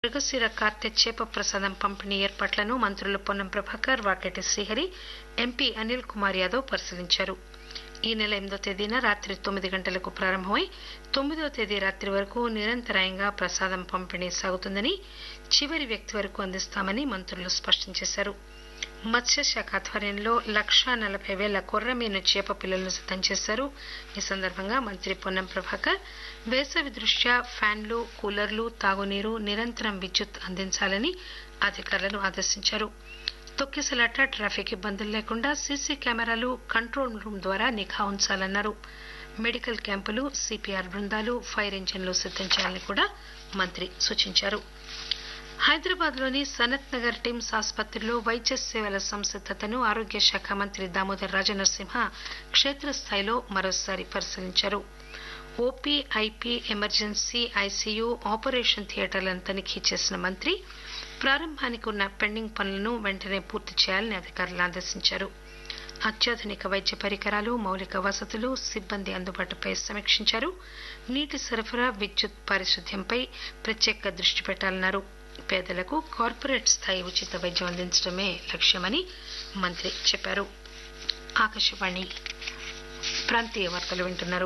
మృగశిర కార్తె చేప ప్రసాదం పంపిణీ ఏర్పాట్లను మంత్రులు పొన్నం ప్రభాకర్ వాకేటి శ్రీహరి ఎంపీ అనిల్ కుమార్ యాదవ్ పరిశీలించారు ఈ నెల ఎనిమిదో తేదీన రాత్రి తొమ్మిది గంటలకు ప్రారంభమై తొమ్మిదో తేదీ రాత్రి వరకు నిరంతరాయంగా ప్రసాదం పంపిణీ సాగుతుందని చివరి వ్యక్తి వరకు అందిస్తామని మంత్రులు స్పష్టం చేశారు మత్స్యశాఖ ఆధ్వర్యంలో లక్షా నలభై వేల కొర్రమీను చేప పిల్లలను సిద్దం చేశారు ఈ సందర్భంగా మంత్రి పొన్నం ప్రభాకర్ వేసవి దృష్ట్యా ఫ్యాన్లు కూలర్లు తాగునీరు నిరంతరం విద్యుత్ అందించాలని అధికారులను ఆదేశించారు తొక్కిసలాట ట్రాఫిక్ ఇబ్బందులు లేకుండా సీసీ కెమెరాలు కంట్రోల్ రూమ్ ద్వారా నిఘా ఉంచాలన్నారు మెడికల్ క్యాంపులు సిపిఆర్ బృందాలు ఫైర్ ఇంజిన్లు సిద్దం చేయాలని కూడా మంత్రి సూచించారు హైదరాబాద్ లోని సనత్ నగర్ టిమ్స్ ఆసుపత్రిలో వైద్య సేవల సంసిద్దతను ఆరోగ్య శాఖ మంత్రి దామోదర్ రాజనరసింహ క్షేత్రస్థాయిలో మరోసారి పరిశీలించారు OP IP emergency ICU operation థియేటర్లను తనిఖీ చేసిన మంత్రి ప్రారంభానికి ఉన్న పెండింగ్ పనులను వెంటనే పూర్తి చేయాలని అధికారులను ఆదేశించారు అత్యాధునిక వైద్య పరికరాలు మౌలిక వసతులు సిబ్బంది అందుబాటుపై సమీక్షించారు నీటి సరఫరా విద్యుత్ పారిశుద్ధ్యంపై ప్రత్యేక దృష్టి పెట్టాలన్నారు పేదలకు కార్పొరేట్ స్థాయి ఉచిత వైద్యం అందించడమే లక్ష్యమని మంత్రి చెప్పారు ఆకాశవాణి ప్రాంతీయ వార్తలు వింటున్నారు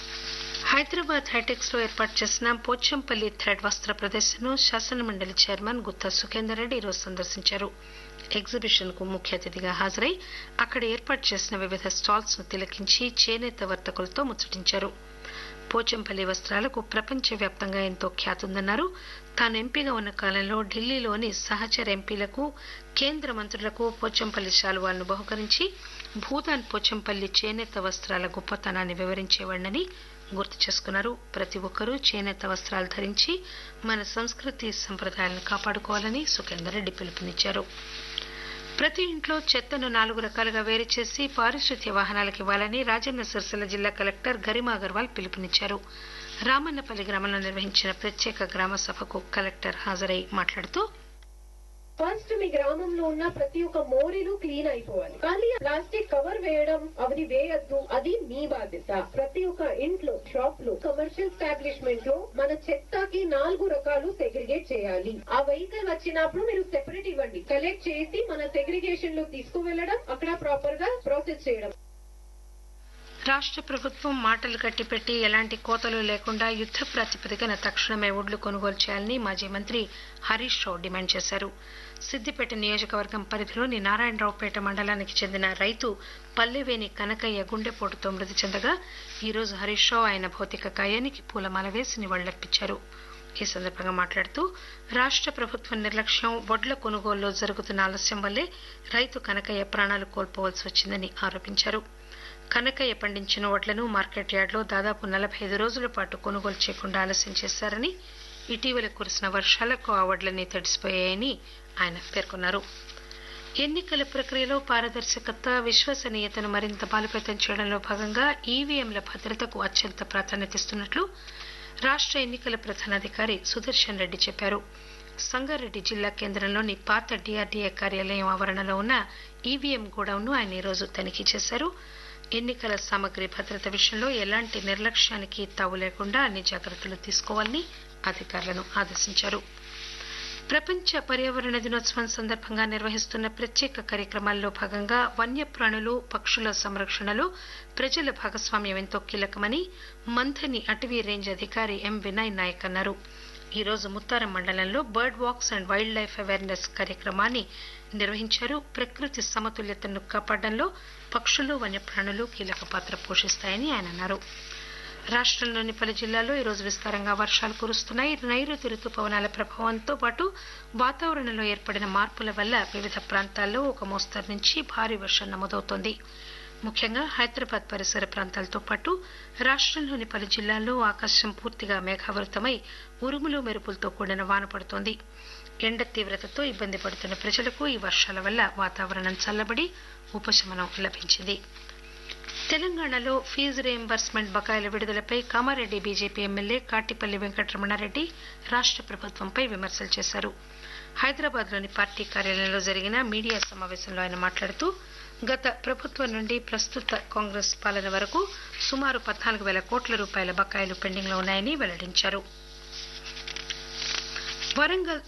హైదరాబాద్ హైటెక్స్ లో ఏర్పాటు చేసిన పోచంపల్లి థ్రెడ్ వస్త్ర ప్రదర్శనను శాసనమండలి చైర్మన్ గుత్తా సుఖేందర్ రెడ్డి ఈరోజు సందర్శించారు ఎగ్జిబిషన్ కు ముఖ్య అతిథిగా హాజరై అక్కడ ఏర్పాటు చేసిన వివిధ స్టాల్స్ ను తిలకించి చేనేత వర్తకులతో ముచ్చటించారు పోచంపల్లి వస్త్రాలకు ప్రపంచవ్యాప్తంగా ఎంతో ఖ్యాతుందన్నారు తాను ఎంపీగా ఉన్న కాలంలో ఢిల్లీలోని సహచర ఎంపీలకు కేంద్ర మంత్రులకు పోచంపల్లి శాలువాలను బహుకరించి భూదాన్ పోచంపల్లి చేనేత వస్త్రాల గొప్పతనాన్ని వివరించేవాడని గుర్తు చేసుకున్నారు ప్రతి ఒక్కరూ చేనేత వస్త్రాలు ధరించి మన సంస్కృతి సంప్రదాయాలను కాపాడుకోవాలని సుఖేందర్ రెడ్డి పిలుపునిచ్చారు ప్రతి ఇంట్లో చెత్తను నాలుగు రకాలుగా వేరు చేసి పారిశుద్ధ్య వాహనాలకు ఇవ్వాలని రాజన్న సిరిసిల్ల జిల్లా కలెక్టర్ గరిమా అగర్వాల్ పిలుపునిచ్చారు రామన్నపల్లి గ్రామంలో నిర్వహించిన ప్రత్యేక గ్రామ సభకు కలెక్టర్ హాజరై మాట్లాడుతూ ఫస్ట్ మీ గ్రామంలో ఉన్న ప్రతి ఒక్క మోరీలు క్లీన్ అయిపోవాలి కానీ ప్లాస్టిక్ కవర్ వేయడం అవి వేయద్దు అది మీ బాధ్యత ప్రతి ఒక్క ఇంట్లో షాప్ లో కమర్షియల్ స్టాబ్లిష్మెంట్ లో మన చెత్తకి నాలుగు రకాలు సెగ్రిగేట్ చేయాలి ఆ వెహికల్ వచ్చినప్పుడు మీరు సెపరేట్ ఇవ్వండి కలెక్ట్ చేసి మన సెగ్రిగేషన్ లో తీసుకువెళ్ళడం అక్కడ ప్రాపర్ గా ప్రాసెస్ చేయడం రాష్ట్ర ప్రభుత్వం మాటలు కట్టిపెట్టి ఎలాంటి కోతలు లేకుండా యుద్ద ప్రాతిపదికన తక్షణమే ఒడ్లు కొనుగోలు చేయాలని మాజీ మంత్రి హరీష్ రావు డిమాండ్ చేశారు సిద్దిపేట నియోజకవర్గం పరిధిలోని నారాయణరావుపేట మండలానికి చెందిన రైతు పల్లెవేని కనకయ్య గుండెపోటుతో మృతి చెందగా ఈ రోజు హరీష్ రావు ఆయన భౌతిక కాయానికి పూలమాల వేసి నివాళులర్పించారు ఈ సందర్భంగా మాట్లాడుతూ రాష్ట్ర ప్రభుత్వం నిర్లక్ష్యం వడ్ల కొనుగోలులో జరుగుతున్న ఆలస్యం వల్లే రైతు కనకయ్య ప్రాణాలు కోల్పోవలసి వచ్చిందని ఆరోపించారు కనకయ్య పండించిన వడ్లను మార్కెట్ యార్డులో దాదాపు నలభై ఐదు రోజుల పాటు కొనుగోలు చేయకుండా ఆలస్యం చేశారని ఇటీవల కురిసిన వర్షాలకు ఆ వడ్లన్నీ తడిసిపోయాయని ఆయన పేర్కొన్నారు ఎన్నికల ప్రక్రియలో పారదర్శకత విశ్వసనీయతను మరింత బలోపేతం చేయడంలో భాగంగా ఈవీఎంల భద్రతకు అత్యంత ప్రాధాన్యత ఇస్తున్నట్లు రాష్ట్ర ఎన్నికల ప్రధానాధికారి సుదర్శన్ రెడ్డి చెప్పారు సంగారెడ్డి జిల్లా కేంద్రంలోని పాత డిఆర్డీఏ కార్యాలయం ఆవరణలో ఉన్న ఈవీఎం గోడౌన్ను ఆయన ఈరోజు తనిఖీ చేశారు ఎన్నికల సామగ్రి భద్రత విషయంలో ఎలాంటి నిర్లక్ష్యానికి తావు లేకుండా అన్ని జాగ్రత్తలు తీసుకోవాలని అధికారులను ఆదేశించారు ప్రపంచ పర్యావరణ దినోత్సవం సందర్భంగా నిర్వహిస్తున్న ప్రత్యేక కార్యక్రమాల్లో భాగంగా వన్యప్రాణులు పక్షుల సంరక్షణలో ప్రజల భాగస్వామ్యం ఎంతో కీలకమని మంథని అటవీ రేంజ్ అధికారి ఎం వినయ్ నాయక్ అన్నారు ఈ రోజు ముత్తారం మండలంలో bird walks and wildlife awareness కార్యక్రమాన్ని నిర్వహించారు ప్రకృతి సమతుల్యతను కాపాడడంలో పక్షులు వన్యప్రాణులు కీలక పాత్ర పోషిస్తాయని ఆయన అన్నారు రాష్ట్రంలోని పలు జిల్లాల్లో ఈరోజు విస్తారంగా వర్షాలు కురుస్తున్నాయి నైరుతి రుతుపవనాల ప్రభావంతో పాటు వాతావరణంలో ఏర్పడిన మార్పుల వల్ల వివిధ ప్రాంతాల్లో ఒక మోస్తరు నుంచి భారీ వర్షం నమోదవుతోంది ముఖ్యంగా హైదరాబాద్ పరిసర ప్రాంతాలతో పాటు రాష్ట్రంలోని పలు జిల్లాల్లో ఆకాశం పూర్తిగా మేఘావృతమై ఉరుములు మెరుపులతో కూడిన వాన పడుతోంది ఎండ తీవ్రతతో ఇబ్బంది పడుతున్న ప్రజలకు ఈ వర్షాల వల్ల వాతావరణం చల్లబడి ఉపశమనం లభించింది తెలంగాణలో ఫీజు రీయింబర్స్మెంట్ బకాయిల విడుదలపై కామారెడ్డి బీజేపీ ఎమ్మెల్యే కాటిపల్లి వెంకటరమణారెడ్డి రాష్ట్ర ప్రభుత్వంపై విమర్శలు చేశారు హైదరాబాద్లోని పార్టీ కార్యాలయంలో జరిగిన మీడియా సమావేశంలో ఆయన మాట్లాడుతూ గత ప్రభుత్వం నుండి ప్రస్తుత కాంగ్రెస్ పాలన వరకు సుమారు పద్నాలుగు వేల కోట్ల రూపాయల బకాయిలు పెండింగ్లో ఉన్నాయని వెల్లడించారు వరంగల్